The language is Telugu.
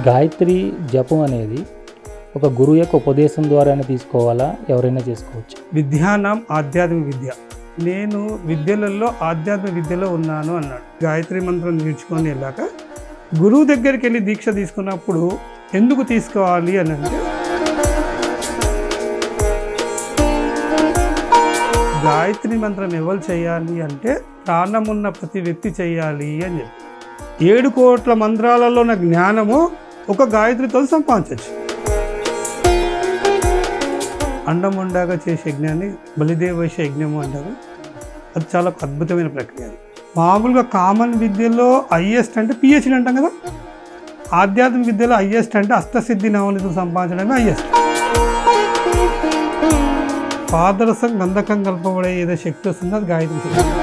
గాయత్రి జపం అనేది ఒక గురువు యొక్క ఉపదేశం ద్వారానే తీసుకోవాలా ఎవరైనా చేసుకోవచ్చు విద్యానాం ఆధ్యాత్మిక విద్య నేను విద్యలలో ఆధ్యాత్మిక విద్యలో ఉన్నాను అన్నాడు గాయత్రి మంత్రం నేర్చుకొని వెళ్ళాక గురువు దగ్గరికి వెళ్ళి దీక్ష తీసుకున్నప్పుడు ఎందుకు తీసుకోవాలి అని అంటే గాయత్రి మంత్రం ఎవరు చేయాలి అంటే ప్రాణం ఉన్న ప్రతి వ్యక్తి చేయాలి అని చెప్పి ఏడు కోట్ల మంత్రాలలో ఉన్న జ్ఞానము ఒక గాయత్రితో సంపాదించవచ్చు అండం ఉండగా చేసే యజ్ఞాన్ని బలిదేవైష యజ్ఞము అంటారు అది చాలా అద్భుతమైన ప్రక్రియ అది. మామూలుగా కామన్ విద్యలో హయ్యెస్ట్ అంటే పిహెచ్డి అంటాం కదా ఆధ్యాత్మిక విద్యలో హయ్యెస్ట్ అంటే అష్టసిద్ధి నవనిధులు సంపాదించడమే హయ్యెస్ట్ పాదరసం గంధకం కలపబడే ఏదో శక్తి వస్తుందో అది గాయత్రి శక్తి